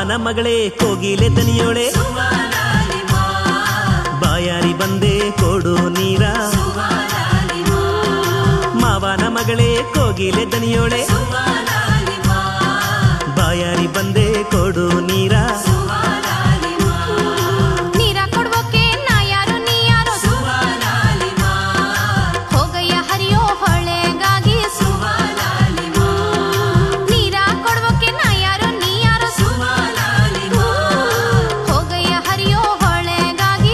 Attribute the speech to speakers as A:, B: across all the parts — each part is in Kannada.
A: ಮಾವನ ಮಗಳೇ ಕೋಗಿಲೆ ದನಿಯೋಳೆ ಬಾಯಾರಿ ಬಂದೆ ಕೊಡು ನೀರ ಮಾವನ ಮಗಳೇ ಕೋಗಿಲೆ ದನಿಯೋಳೆ ಬಾಯಾರಿ ಬಂದೆ ಕೊಡು ನೀರ
B: ನೀರ ಕೊಡ್ಬೋಕೆ ನಾ ಯಾರು ನೀ ಯಾರೋ ಹೋಗಯ್ಯ ಹರಿಯೋ ಹೊಳೆಗಾಗಿ ನೀರ ಕೊಡ್ಬೋಕೆ ನಾ ಯಾರೋ ನೀ ಯಾರೋ ಹೋಗಯ್ಯ ಹರಿಯೋ ಹೊಳೆಗಾಗಿ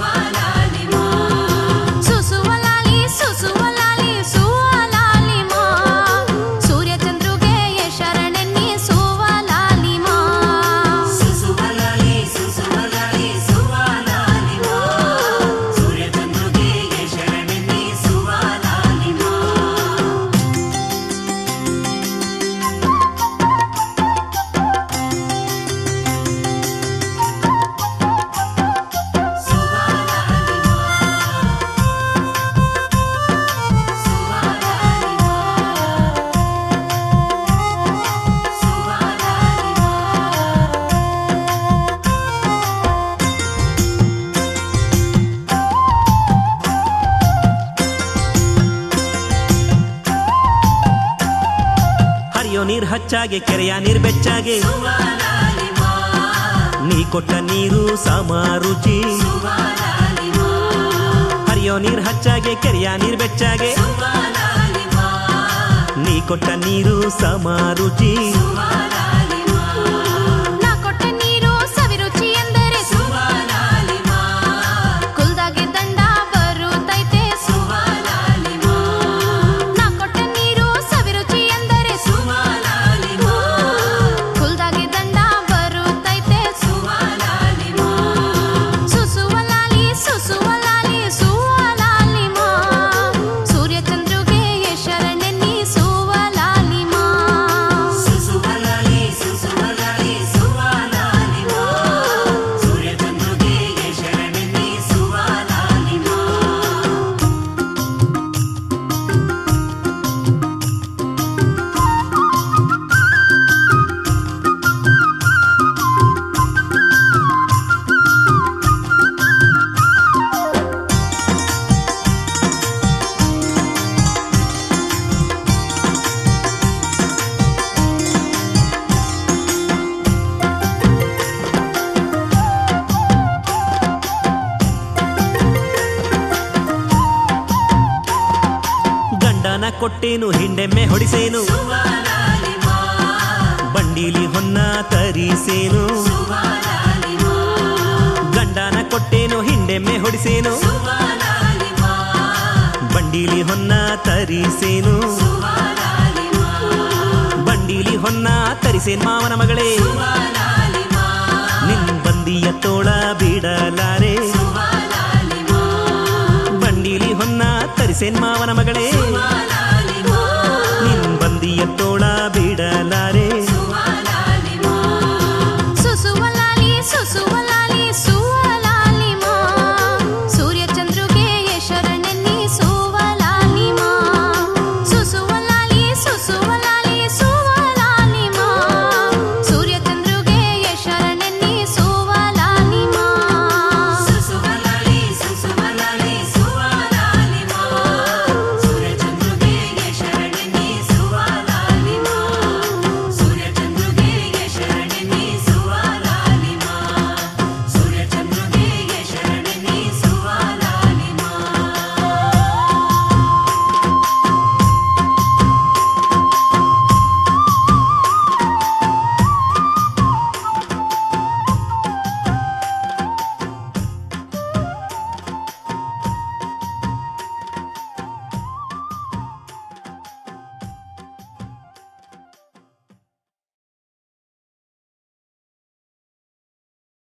B: ಸುಸುವಲಾಲಿ ಸುಸುವಲಾಲಿ ಸುವಲಾಲಿ ಮಾ ಸೂರ್ಯ ಚಂದ್ರುಗೆ ಶರಣೆನ್ನಿ ಸುವಲಾಲಿ ಮಾ
A: ಹರಿಯೋ ನೀರ್ ಹಚ್ಚಾಗೆ ಕೆರೆಯ ನೀರ್ ಬೆಚ್ಚಾಗೆ ನೀ ಕೊಟ್ಟ ನೀರು ಸಮ ರುಚಿ ಹರಿಯೋ ನೀರ್ ಹಚ್ಚಾಗೆ ಕೆರೆಯ ನೀರ್ ಬೆಚ್ಚಾಗೆ ನೀ ಕೊಟ್ಟ ನೀರು ಸಮ ರುಚಿ
B: ನಾ ಕೊಟ್ಟ ನೀರು ಸವಿರುಚಿ ಎಂದರೆ ಕುಲ್ದಾಗೆ ದಂಡ ಬರುತ್ತೈತೆ ನಾ ಕೊಟ್ಟ ನೀರು ಸವಿರುಚಿ ಎಂದರೆ ಕುಲ್ದಾಗೆ ದಂಡ ಬರುತ್ತೈತೆ ಸುಸುವಲಾಲಿ ಸುಸುವಲಾಲಿ ಸುವಲಾಲಿ ಮಾ ಸೂರ್ಯ ಚಂದ್ರುಗೆ ಶರಣೆನ್ನಿ ಸುವಲಾಲಿ ಮಾ
A: ಗಂಡನ ಕೊಟ್ಟೇನು ಹಿಂಡೆಮ್ಮೆ ಹೊಡಿಸೇನು ಬಂಡೀಲಿ ಹೊನ್ನ ತರಿಸೇನು ಗಂಡನ ಕೊಟ್ಟೇನು ಹಿಂಡೆಮ್ಮೆ ಹೊಡಿಸೇನು ಬಂಡೀಲಿ ಹೊನ್ನ ತರಿಸೇನು ಬಂಡೀಲಿ ಹೊನ್ನ ತರಿಸೇನ್ ಮಾವನ ಮಗಳೇ ನಿನ್ ಬಂದಿಯ ತೋಳ ಬಿಡಲಾರೆ ಬಂಡೀಲಿ ಹೊನ್ನ ತರಿಸೇನ್ ಮಾವನ ಮಗಳೇ ನಿನ್ ಬಂದಿಯ ತೋಳ